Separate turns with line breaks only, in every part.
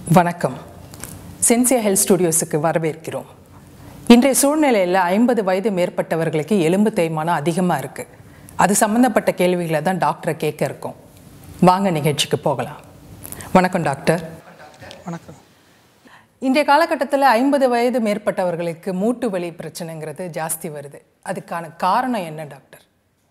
வணக்கம் சென்சியா ஹெல்த் ஸ்டுடியோஸுக்கு வரவேற்கிறோம் இன்றைய சூழ்நிலையில் ஐம்பது வயது மேற்பட்டவர்களுக்கு எலும்பு தேய்மானம் அதிகமாக இருக்குது அது சம்மந்தப்பட்ட கேள்விகளை தான் டாக்டரை கேட்க இருக்கோம் வாங்க நிகழ்ச்சிக்கு போகலாம் வணக்கம் டாக்டர்
வணக்கம்
இன்றைய காலகட்டத்தில் ஐம்பது வயது மேற்பட்டவர்களுக்கு மூட்டு வலி பிரச்சனைங்கிறது ஜாஸ்தி வருது அதுக்கான காரணம் என்ன டாக்டர்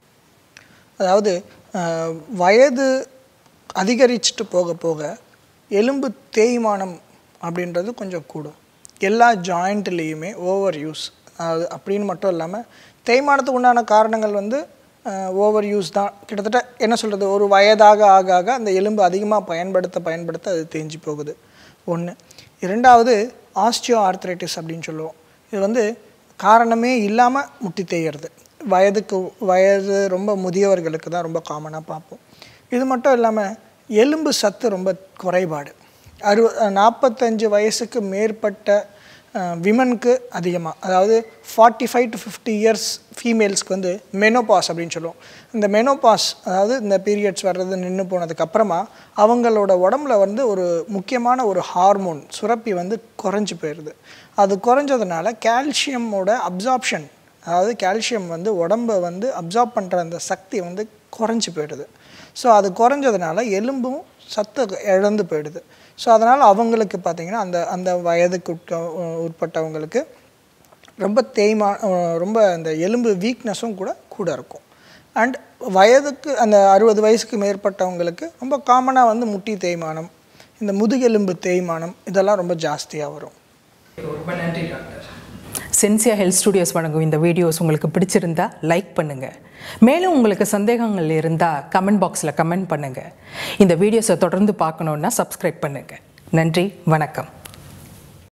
அதாவது அஹ், வயது அதிகரிச்சுட்டு போக போக எலும்பு தேய்மானம் அப்படின்றது கொஞ்சம் கூடும் எல்லா ஜாயிண்ட்லேயுமே ஓவர் யூஸ் அது அப்படின்னு மட்டும் இல்லாமல் தேய்மானத்துக்கு உண்டான காரணங்கள் வந்து ஓவர் யூஸ் தான் கிட்டத்தட்ட என்ன சொல்கிறது ஒரு வயதாக ஆக ஆக அந்த எலும்பு அதிகமாக பயன்படுத்த பயன்படுத்த அது தேஞ்சு போகுது ஒன்று இரண்டாவது ஆஸ்டியோ ஆர்த்ரைட்டிஸ் அப்படின்னு சொல்லுவோம் இது வந்து காரணமே இல்லாமல் முட்டி தேய்கிறது வயதுக்கு வயது ரொம்ப முதியவர்களுக்கு தான் ரொம்ப காமனாக பார்ப்போம் இது மட்டும் இல்லாமல் எலும்பு சத்து ரொம்ப குறைபாடு அறு நாற்பத்தஞ்சு வயசுக்கு மேற்பட்ட விமனுக்கு அதிகமாக அதாவது forty five to fifty years ஃபீமேல்ஸ்க்கு வந்து மெனோபாஸ் அப்படின்னு சொல்லுவோம் இந்த மெனோபாஸ் அதாவது இந்த பீரியட்ஸ் வர்றது நின்று போனதுக்கப்புறமா அவங்களோட உடம்புல வந்து ஒரு முக்கியமான ஒரு ஹார்மோன் சுரப்பி வந்து குறைஞ்சி போயிடுது அது குறைஞ்சதுனால கால்சியமோட அப்சார்ப்ஷன் அதாவது கால்சியம் வந்து உடம்பை வந்து அப்சார்ப் பண்ணுற அந்த சக்தி வந்து குறைஞ்சி போயிடுது ஸோ அது குறைஞ்சதுனால எலும்பும் சத்து இழந்து போயிடுது ஸோ அதனால் அவங்களுக்கு பார்த்திங்கன்னா அந்த அந்த வயதுக்கு உட்க உட்பட்டவங்களுக்கு ரொம்ப தேய்மா அஹ் ரொம்ப அந்த எலும்பு வீக்னஸும் கூட கூட இருக்கும் அண்ட் வயதுக்கு அந்த அறுபது வயசுக்கு மேற்பட்டவங்களுக்கு ரொம்ப காமனாக வந்து முட்டி தேய்மானம் இந்த முதுகெலும்பு தேய்மானம் இதெல்லாம் ரொம்ப ஜாஸ்தியாக வரும்
ரொம்ப நன்றி டாக்டர் சென்சியா ஹெல்த் ஸ்டுடியோஸ் வழங்கும் இந்த வீடியோஸ் உங்களுக்கு பிடிச்சிருந்தா லைக் பண்ணுங்கள் மேலும் உங்களுக்கு சந்தேகங்கள் இருந்தால் கமெண்ட் பாக்ஸில் கமெண்ட் பண்ணுங்கள் இந்த வீடியோஸை தொடர்ந்து பார்க்கணுன்னா சப்ஸ்கிரைப் பண்ணுங்கள் நன்றி வணக்கம்